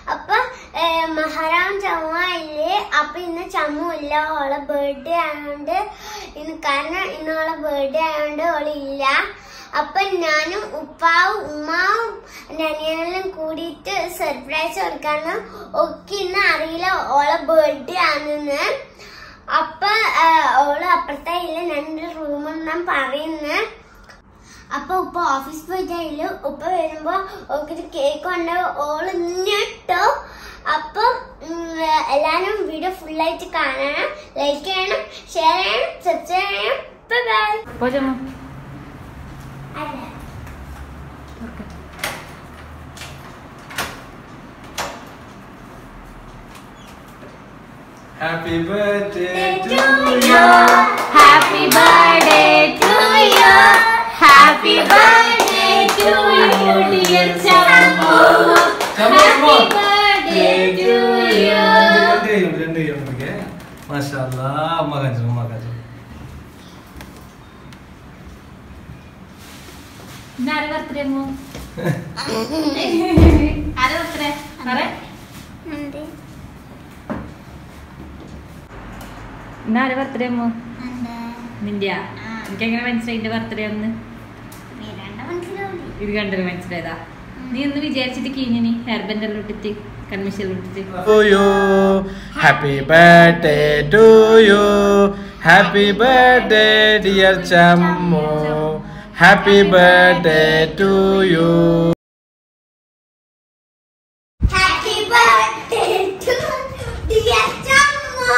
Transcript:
അപ്പൊ ഏഹ്, മഹാറാം ചമ്മില്ലേ അപ്പൊ ഇന്ന് ചമ്മു ഇല്ല ഓളെ ബർത്ത്ഡേ ആയതുകൊണ്ട് ഇന്ന് കാരണം ഇന്ന് ഓളെ ബർത്ത്ഡേ ആയതുകൊണ്ട് ഓളില്ല അപ്പൊ ഞാനും ഉപ്പാവും ഉമ്മാവും നനിയനെല്ലാം കൂടിയിട്ട് സർപ്രൈസ് കൊടുക്കാന്ന് ഒക്കെ ഇന്ന് അറിയില്ല ഓളെ ബർത്ത്ഡേ ആണെന്ന് അപ്പൊ ഏഹ്, ഓള് അപ്പുറത്തെ ഇല്ല ഞങ്ങളുടെ റൂമിൽ ഞാൻ പറയുന്നത് അപ്പൊ ഉപ്പ ഓഫീസ് പോയിട്ടായില്ല ഉപ്പ വരുമ്പോ ഓക്കൊരു കേക്ക് കൊണ്ട് ഓള് ഇട്ടോ അപ്പൊ ഉം, എല്ലാരും വീഡിയോ ഫുൾ ആയിട്ട് കാണണം ലൈക്ക് ചെയ്യണം ഷെയർ ചെയ്യണം സബ്സ്ക്രൈബ് ചെയ്യണം ബൈ ബൈ പോ ചമ്മു അല്ല Happy birthday to you. you. Happy birthday to you happy birthday to you dear Chammu happy birthday to you രണ്ട് കൈ കൊണ്ട്, രണ്ട് കൈ കൊണ്ട് പിടിക്ക്. മാഷാ അല്ലാ. അമ്മ കാണിച്ചു, അമ്മ കാണിച്ചു. ഇന്നാരെ ബർത്ത്ഡേ അമ്മു ആരെ ബർത്ത്ഡേ പറ എന്ത് ഇന്നാരെ ബർത്ത്ഡേ അമ്മു എന്താ നിന്റെ എനിക്ക് എങ്ങനെ മനസ്സിലായി എന്റെ ബർത്ത്ഡേ ഒന്ന് മിരാണ്ട മനസ്സിലാവില്ലേ ഇത് കണ്ടത് മനസ്സിലായതാ നീ ഒന്ന് വിചാരിച്ചിട്ട് കീഞ്ഞിനി ഹെയർ ബാൻഡ് എല്ലാം ഇട്ടിട്ട് കൺമിഷെല്ലാം ഇട്ടിട്ട് To you. Happy birthday to you. Happy birthday, dear Chammu. Happy birthday to you. Happy birthday to dear ചമ്മു